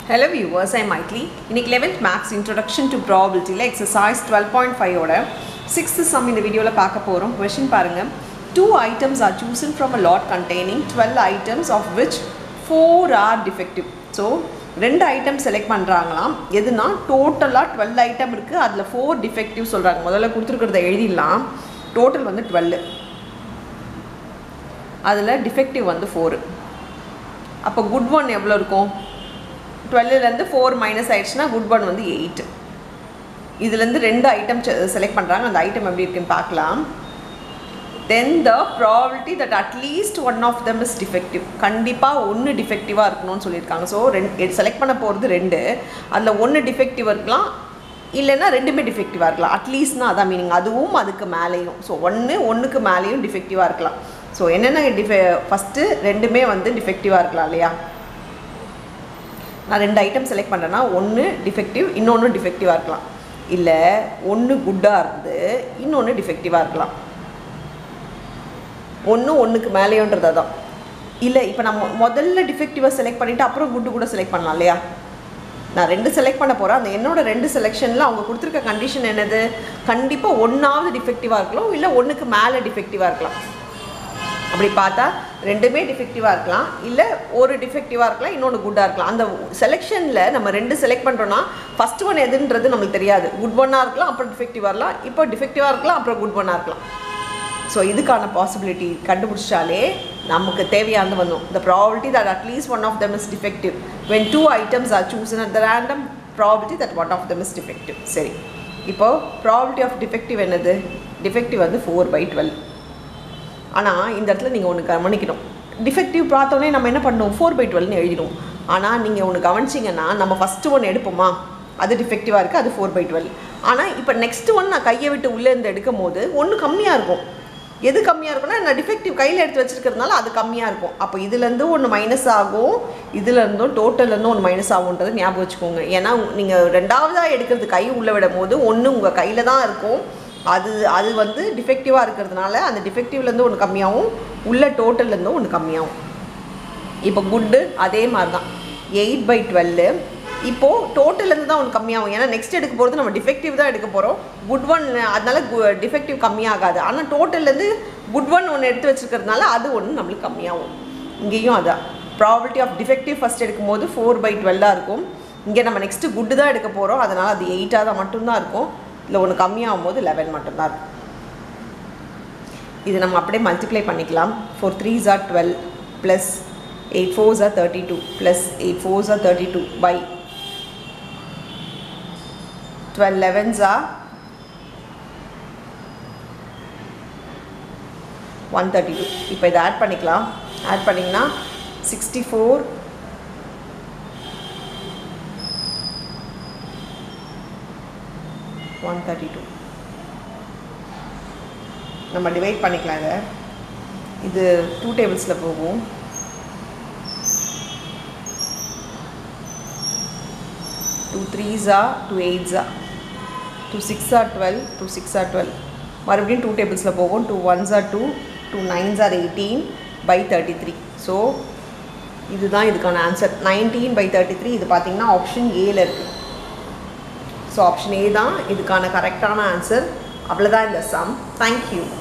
hello viewers ஐ மைட்லி இன்னைக்கு லெவன்த் மேக்ஸ் இன்ட்ரொடக்ஷன் டு ப்ராபிலிட்டியில் எக்ஸசைஸ் டுவெல் பாயிண்ட் ஃபைவோட சிக்ஸ்த்து சம் இந்த வீடியோவில் பார்க்க போகிறோம் கொஷின் பாருங்கள் two items are chosen from a lot containing twelve items of which four are defective so ரெண்டு ஐட்டம் செலக்ட் பண்ணுறாங்களாம் எதுனா டோட்டலாக டுவெல் ஐட்டம் இருக்குது அதில் ஃபோர் டிஃபெக்டிவ் சொல்கிறாங்க முதல்ல கொடுத்துருக்கிறத எழுதிடலாம் டோட்டல் வந்து டுவெல்லு அதில் டிஃபெக்டிவ் வந்து ஃபோரு அப்போ குட் ஒன் எவ்வளோ இருக்கும் டுவெல்லுலேருந்து ஃபோர் மைனஸ் ஆயிடுச்சுன்னா குட் ஒன் வந்து எயிட் இதுலேருந்து ரெண்டு ஐட்டம் செலக்ட் பண்ணுறாங்க அந்த ஐட்டம் எப்படி இருக்குன்னு பார்க்கலாம் then the probability that at least one of them is defective கண்டிப்பாக ஒன்று டிஃபெக்டிவாக இருக்கணும்னு சொல்லியிருக்காங்க ஸோ ரெண்டு செலக்ட் பண்ண போகிறது ரெண்டு அதில் ஒன்று டிஃபெக்டிவ் இருக்கலாம் இல்லைன்னா ரெண்டுமே டிஃபெக்டிவாக இருக்கலாம் அட்லீஸ்ட்னா அதான் மீனிங் அதுவும் அதுக்கு மேலேயும் ஸோ ஒன்று ஒன்றுக்கு மேலேயும் டிஃபெக்டிவாக இருக்கலாம் ஸோ என்னென்ன டிஃபெ ஃபஸ்ட்டு ரெண்டுமே வந்து டிஃபெக்டிவாக இருக்கலாம் இல்லையா நான் ரெண்டு ஐட்டம் செலக்ட் பண்ணுறேன்னா ஒன்று டிஃபெக்டிவ் இன்னொன்று டிஃபெக்டிவாக இருக்கலாம் இல்லை ஒன்று குட்டாக இருந்து இன்னொன்று டிஃபெக்டிவாக இருக்கலாம் ஒன்று ஒன்றுக்கு மேலேயோன்றது தான் இல்லை இப்போ நம்ம முதல்ல டிஃபெக்டிவாக செலக்ட் பண்ணிவிட்டு அப்புறம் குட்டு கூட செலக்ட் பண்ணலாம் இல்லையா நான் ரெண்டு செலக்ட் பண்ண போகிறேன் அந்த என்னோட ரெண்டு செலெக்ஷனில் அவங்க கொடுத்துருக்க கண்டிஷன் என்னது கண்டிப்பாக ஒன்றாவது டிஃபெக்டிவாக இருக்கலாம் இல்லை ஒன்றுக்கு மேலே டிஃபெக்டிவாக இருக்கலாம் அப்படி பார்த்தா ரெண்டுமே டிஃபெக்டிவாக இருக்கலாம் இல்லை ஒரு டிஃபெக்டிவாக இருக்கலாம் இன்னொன்று குட்டாக இருக்கலாம் அந்த செலெக்ஷனில் நம்ம ரெண்டு செலக்ட் பண்ணுறோன்னா ஃபஸ்ட் ஒன் எதுன்றது நம்மளுக்கு தெரியாது குட் ஒன்னாக இருக்கலாம் அப்புறம் டிஃபெக்டிவாக இருக்கலாம் இப்போ டிஃபெக்டிவாக இருக்கலாம் அப்புறம் குட் ஒன்னாக இருக்கலாம் ஸோ இதுக்கான பாசிபிலிட்டி கண்டுபிடிச்சாலே நமக்கு தேவையானது வந்துடும் the probability that at least one of them is defective when two items are chosen at the random probability that one of them is defective சரி இப்போது ப்ராபிலிட்டி ஆஃப் டிஃபெக்டிவ் என்னது டிஃபெக்டிவ் வந்து ஃபோர் பை டுவெல் ஆனால் இந்த இடத்துல நீங்கள் ஒன்று கவனிக்கணும் டிஃபெக்டிவ் பார்த்தோன்னே நம்ம என்ன பண்ணுவோம் ஃபோர் பை டுவெல்னு எழுதிடுவோம் ஆனால் நீங்கள் ஒன்று கவனிச்சிங்கன்னா நம்ம ஃபஸ்ட்டு ஒன்று எடுப்போமா அது டிஃபெக்டிவாக இருக்குது அது ஃபோர் பை டுவெல் ஆனால் இப்போ நெக்ஸ்ட் ஒன் நான் கையை விட்டு உள்ளே இருந்து எடுக்கும் போது ஒன்று கம்மியாக இருக்கும் எது கம்மியாக இருக்கும்னா நான் டிஃபெக்டிவ் கையில் எடுத்து வச்சுருக்கிறதுனால அது கம்மியாக இருக்கும் அப்போ இதுலேருந்து ஒன்று மைனஸ் ஆகும் இதுலேருந்தும் டோட்டல்லேருந்தும் ஒன்று மைனஸ் ஆகுன்றது ஞாபகம் வச்சுக்கோங்க ஏன்னா நீங்கள் ரெண்டாவதாக எடுக்கிறது கை உள்ளே விடும் போது ஒன்று உங்கள் கையில் தான் இருக்கும் அது அது வந்து டிஃபெக்டிவாக இருக்கிறதுனால அந்த டிஃபெக்டிவ்லேருந்து ஒன்று கம்மியாகும் உள்ள டோட்டல்லேருந்தும் ஒன்று கம்மியாகும் இப்போ குட்டு அதே மாதிரி தான் எயிட் பை டுவெல்லு இப்போது டோட்டல்லேருந்து தான் ஒன்று கம்மியாகும் ஏன்னா நெக்ஸ்ட் எடுக்க போகிறது நம்ம டிஃபெக்டிவ் தான் எடுக்க போகிறோம் குட் ஒன் அதனால டிஃபெக்டிவ் கம்மியாகாது ஆனால் டோட்டல்லேருந்து குட் ஒன் ஒன்று எடுத்து வச்சுருக்கிறதுனால அது ஒன்று நம்மளுக்கு கம்மியாகும் இங்கேயும் அதான் ப்ராபிலிட்டி ஆஃப் டிஃபெக்டிவ் ஃபஸ்ட் எடுக்கும்போது ஃபோர் பை டுவெல்லாக இருக்கும் இங்கே நம்ம நெக்ஸ்ட்டு குட்டு தான் எடுக்க போகிறோம் அதனால் அது எயிட்டாக தான் மட்டும்தான் இருக்கும் இல்லை ஒன்று கம்மியாகும் போது லெவன் மட்டும்தான் இருக்கும் இது நம்ம அப்படியே மல்டிப்ளை பண்ணிக்கலாம் four threes are twelve plus eight fours are thirty two plus eight fours are thirty two by twelve elevens are one thirty two இப்போ இதை ஆட் பண்ணிக்கலாம் ஆட் பண்ணிங்கன்னா sixty four one thirty two நம்ம divide பண்ணிக்கலாம் இதை இது two டேபிள்ஸில் போகும் டூ த்ரீஸா டூ எயிட்ஸா two six are twelve two six are twelve மறுபடியும் டூ டேபிள்ஸில் போகும் two ones are two two nines are eighteen by thirty three so இதுதான் இதுக்கான answer nineteen by thirty three இது பார்த்தீங்கன்னா ஆப்ஷன் ஏல இருக்குது ஸோ ஆப்ஷன் ஏ தான் இதுக்கான கரெக்டான ஆன்சர் அவ்வளோதான் இந்த சம் தேங்க்யூ